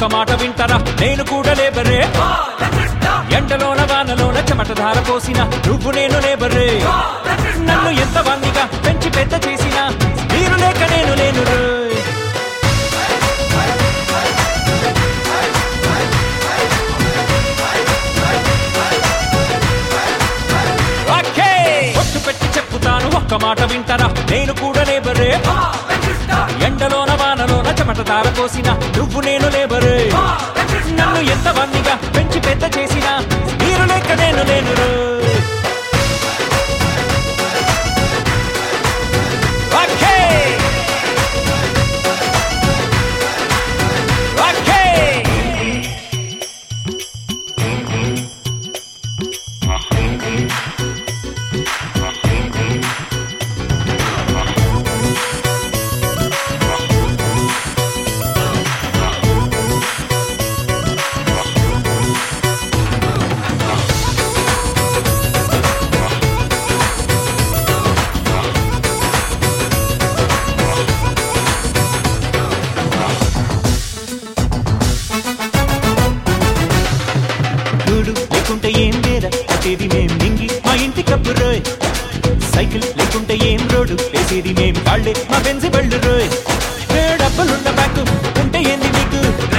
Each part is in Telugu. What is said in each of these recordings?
ఒక్క మాట వింటరా నేను కూడా లేబరే ఎండలోన వానలోన చెమట ధార పోసిన నువ్వు నేను లేబరే నన్ను ఎంత వందిగా పెంచి పెద్ద చేసిన మీరు లేక నేను లేను రోయ్. ఓకే! ఒట్టు పెట్టి చెప్పుతాను ఒక్క మాట వింటరా నేను కూడా లేబరే ఎండలోన వానలోన చెమట ధార పోసిన నువ్వు నేను లేబరే నన్ను ఎంత వందిగా పెంచి పెద్ద చేసిన మీరు లేక నేను లేను రోయ్. ఓకే! ఓకే! గూడు లేకుంటే ఏం లేదా కట్టేది మేం నింగి మా ఇంటి కప్పు రోయ్ సైకిల్ లేకుంటే ఏం రోడ్డు వేసేది మేం కాళ్ళే మా బెంజి బళ్ళు రోయ్ ఏ డబ్బులున్న బ్యాంకు ఉంటే ఏంది మీకు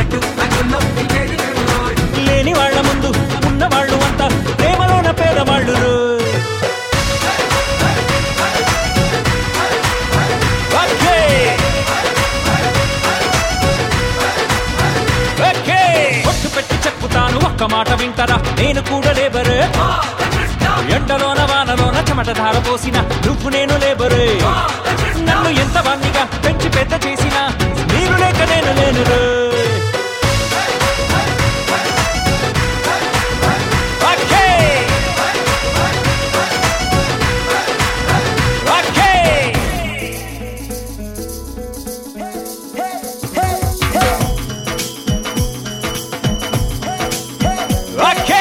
లేని వాళ్ళ ముందు ఉన్న వాళ్ళు అంతా ప్రేమలోన పేదవాళ్ళు రోయ్ ఓకే ఓకే ఒట్టు పెట్టి చెప్పుతాను ఒక్క మాట వింటరా నేను కూడా లేబరే ఎండలోన వానలోన చెమట ధార పోసిన నువ్వు నేను లేబరే నన్ను ఎంత వందిగా పెంచి పెద్ద చేసిన మీరు లేక నేను లేను రోయ్. ఓకే ఓకే ఓకే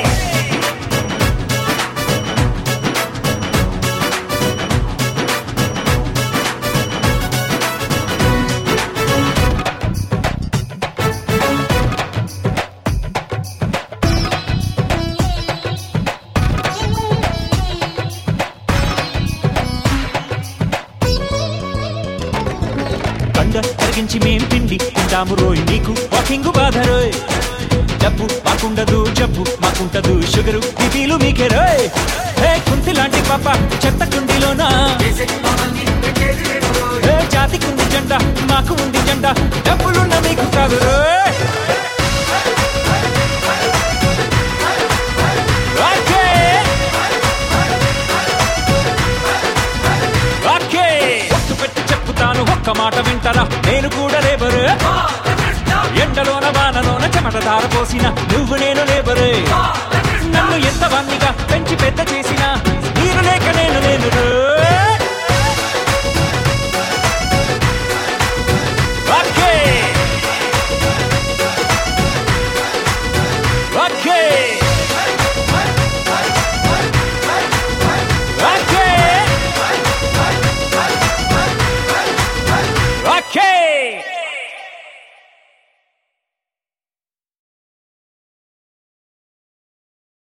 కండ కరిగించి మేం పిండి తింటాము రోయ్ నీకు వాకింగ్ బాధ రోయ్ డబ్బు మాకుండదు జబ్బు మాకుంటదు షుగరు బీపీలు మీకే రోయ్ హే కుంతి లాంటి పాప చెత్త కుండీలోనా ఏ జాతికుంది జెండా మాకు ఉంది జెండా డబ్బులున్న మీకు కాదు రోయ్ ఓకే ఓకే ఒట్టు పెట్టి చెప్పుతాను ఒక్క మాట వింటరా నేను కూడా లేబరు ఎండలోన వానలోన చెమట దార పోసిన నువ్వు నేను లేబరే నన్ను ఎంత వందిగా పెంచి పెద్ద చేసిన మీరు లేక నేను లేను